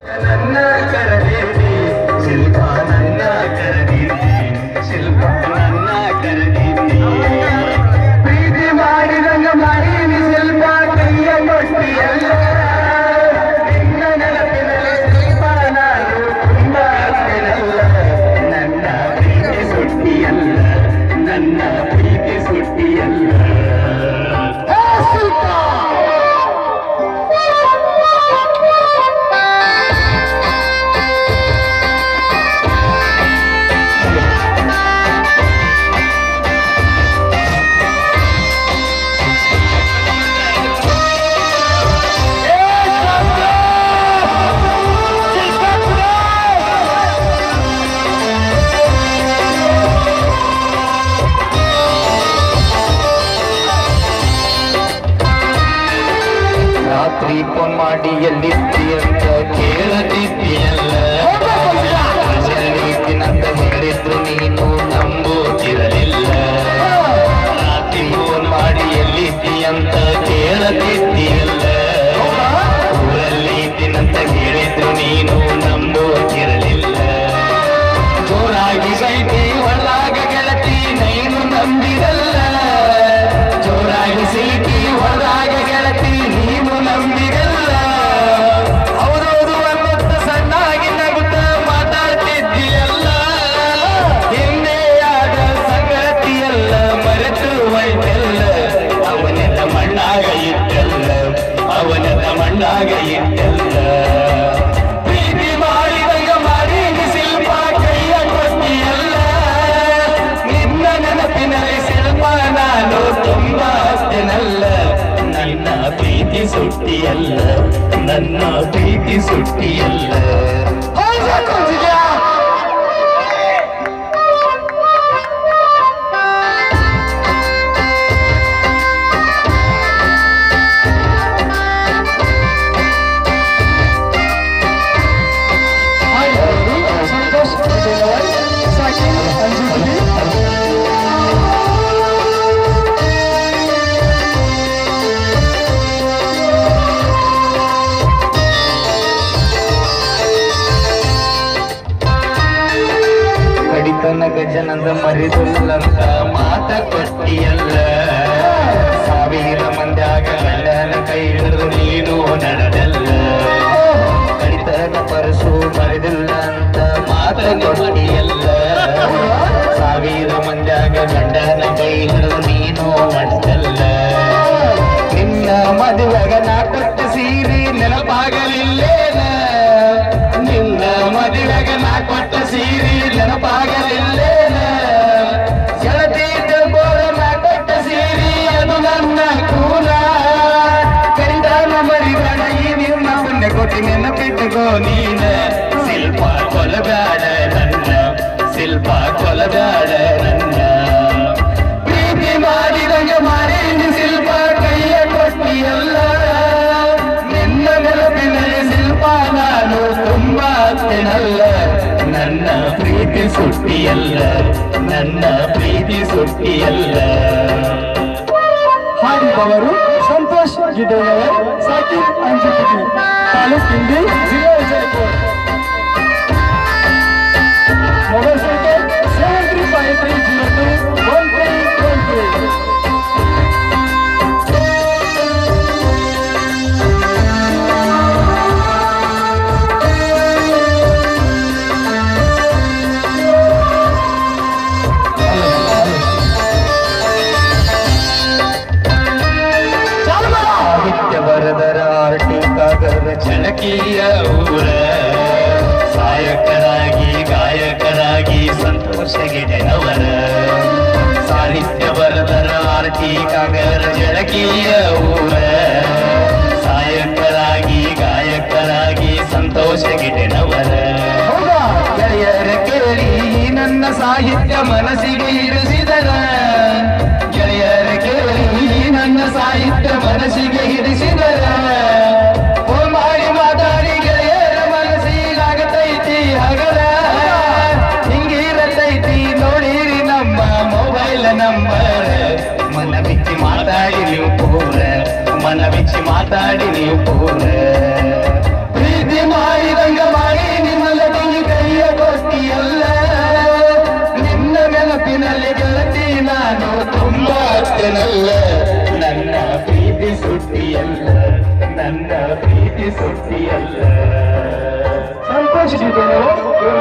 ನನ್ನ ಕರದೀರ್ತಿ ಶಿಲ್ಪ ನನ್ನ ಕರದೀರ್ತಿ ಶಿಲ್ಪ ನನ್ನ ಕರದೀರ್ತಿ ಪ್ರೀತಿ ಮಾಡಿದಂಗ ಮಾಡೀನಿ ಶಿಲ್ಪ ಕೈಯ ಕೊಟ್ಟಿಯಲ್ಲ ನಿನ್ನ ನೆನಪಿನಲ್ಲಿ ಶಿಲ್ಪ ನಾನು ತುಂಬ ಅತ್ತನಲ್ಲ ನನ್ನ ಪ್ರೀತಿ ಸುಟ್ಟಿಯಲ್ಲ ನನ್ನ ಪ್ರೀತಿ ಸುಟ್ಟಿಯಲ್ಲ ರಾತ್ರಿ ಫೋನ್ ಮಾಡಿ ಎಲ್ಲಿದ್ದಿ ಅಂತ ಕೇಳದಿದ್ದೀಯಲ್ಲ ರಜನೀತಿನಂತ ಹೇಳಿದ್ರು ನೀನು ನಂಬುತ್ತಿರಲಿಲ್ಲ ರಾತ್ರಿ ಫೋನ್ ಮಾಡಿ ಎಲ್ಲಿದ್ದಿ ಅಂತ ಕೇಳದಿದ್ದೀಯಲ್ಲ ಊರಲ್ಲಿ ಇದ್ದೀನಂತ ಹೇಳಿದ್ರು ನೀನು ನಂಬುತ್ತಿರಲಿಲ್ಲ ಜೋರಾಗಿ ಸೈತಿ ಹೊರದಾಗ ಗೆಳತಿ ನೀನು ನಂಬಿರಲ್ಲ ಜೋರಾಗಿ ಸೀಟಿ ಹೊರದಾಗ ಗೆಳತಿ ನೀನು ನಂಬಿರಲ್ಲ ಹೌದೌದು ಅನ್ನತ್ತ ಸಣ್ಣಾಗಿ ನಗುತ್ತ ಮಾತಾಡ್ತಿದ್ದೀಯಲ್ಲ ಹಿಂದೆಯಾದ ಸಂಗತಿಯಲ್ಲ ಮರೆತು ಹೋಯ್ತಲ್ಲ ಅವನೆಲ್ಲ ಮಣ್ಣಾಗ ಇಟ್ಟಲ್ಲ ಅವನೆಲ್ಲ ಮಣ್ಣಾಗ ಇಟ್ಟಲ್ಲ ಪ್ರೀತಿ ಮಾಡಿದಂಗ ಮಾಡಿ ಶಿಲ್ಪ ಕೈಯ ಕೊಟ್ಟಿಯಲ್ಲ ನಿನ್ನ ನೆನಪಿನಲ್ಲಿ ಶಿಲ್ಪ ನಾನು ತುಂಬಾ ಅಷ್ಟೇನಲ್ಲ ನನ್ನ ಪ್ರೀತಿ ಸುಟ್ಟಿಯಲ್ಲ ನನ್ನ ಪ್ರೀತಿ ಸುಟ್ಟಿಯಲ್ಲ ಸಂತೋಷ್ ಸಾಕಿನ್ ಅಂಜುಲಿ ಕಡಿತನ ಗಜನದ ಮರಿದುಲ್ಲಂತ ಮಾತ ಕೊಟ್ಟಿಯಲ್ಲ ಸಾವಿರ ಮಂದ್ಯಾಗ ಗಂಡನ ಕೈ ಹಿಡಿದು ನೀನು ನಡೆದಲ್ಲ ಕಡಿತನ ಪರಸು ಮರಿದಿಲ್ಲ ಅಂತ ಮಾತ ಕೊಟ್ಟಿಯಲ್ಲ ಸಾವಿರ ಮಂದ್ಯಾಗ ಗಂಡನ ಕೈ ಹಿಡಿದು ನೀನು ನಡೆದಲ್ಲ ನಿನ್ನ ಮದುವೆಗ ನಾ ಕೊಟ್ಟ ಸೀರೆ ನೆನಪಾಗಲಿಲ್ಲೇನ ನಿನ್ನ ಮದುವೆಗ ನಾ ಕೊಟ್ಟ ಸೀರೆ ನೆನಪಾಗಲಿಲ್ಲೇನ ಗೆಳತಿದ್ದ ಬೋರ ನಾ ಕೊಟ್ಟ ಸೀರೆ ಅದು ನನ್ನ ಕೂಲ ಕರಿದಾನ ಮರಿಬೇಡ ಈ ನಿನ್ನ ಪುಣ್ಯ ಕೊಟ್ಟಿ ನೆನಪಿಟ್ಟುಕೋ ನೀನ ಶಿಲ್ಪ ಕೊಲಬೇಡ ನನ್ನ ಶಿಲ್ಪ ಕೊಲಬೇಡ ನನ್ನ ಪ್ರೀತಿ ಮಾಡಿದಂಗ ಮಾರೇನು ಶಿಲ್ಪ ಕೈಯ ಕೊಟ್ಟಿಯಲ್ಲ ನಿನ್ನ ನೆನಪಿನಲ್ಲಿ ಶಿಲ್ಪ ನಾನು ತುಂಬಾ ಅತ್ತೇನಲ್ಲ ನನ್ನ ಪ್ರೀತಿ ಸುಟ್ಟಿಯಲ್ಲ ನನ್ನ ಪ್ರೀತಿ ಸುಟ್ಟಿಯಲ್ಲ ಹಾಡಿದವರು ಸಂತೋಷ್ ಗಿಡ್ಡೆಯವರು ಸಾಕಿನ್ ಅಂಜುಲಿ ತಾಲೂಕ್ ಹಿಂದಿ ಜಿಲ್ಲಾ ವಿಜಯಪುರ ಮೊಬೈಲ್ ಸಂಖ್ಯೆ seven three five three zero two one three one three ಸಾಹಿತ್ಯ ಬರದರ ಆರ್ಟಿಕಾಗರ ಚಳಕಿಯ ಊರ ಸಾಯಕರಾಗಿ ಗಾಯಕರಾಗಿ ಸಂತೋಷ ಗೆಳೆನವರ ಸಾಹಿತ್ಯ ಬರದರ ಆರ್ಟಿಕಾಗರ ಜಳಕಿಯ ಊರ ಸಾಯಕರಾಗಿ ಗಾಯಕರಾಗಿ ಸಂತೋಷ ಗೆಳೆನವರ ಗೆಳೆಯರ ಕೇಳಿ ನನ್ನ ಸಾಹಿತ್ಯ ಮನಸ್ಸಿಗೆ ಇರಿಸಿದರ ಗೆಳೆಯರ ಕೇಳಿ ನನ್ನ ಸಾಹಿತ್ಯ ಮನಸ್ಸಿಗೆ ಇರಿಸಿದರ ಫೋನ್ ಮಾಡಿ ಮಾತಾಡಿ ಗೆಳೆಯರ ಮನಸ್ಸಿಗಾಗತೈತಿ ಹಗರ ಹಿಂಗಿರತೈತಿ ನೋಡಿರಿ ನಮ್ಮ ಮೊಬೈಲ್ ನಂಬರ್ ಮನ ಬಿಚ್ಚಿ ಮಾತಾಡಿ ನೀವು ಪೂರ ಮನ ಬಿಚ್ಚಿ ಮಾತಾಡಿ ನೀವು ಪೂರ ಪ್ರೀತಿ ಮಾಡಿದಂಗ ಆಗ್ತೇನಲ್ಲ ನನ್ನ ಪ್ರೀತಿ ಸುಟ್ಟಿಯಲ್ಲ ನನ್ನ ಪ್ರೀತಿ ಸುಟ್ಟಿಯಲ್ಲ ಸಂತೋಷ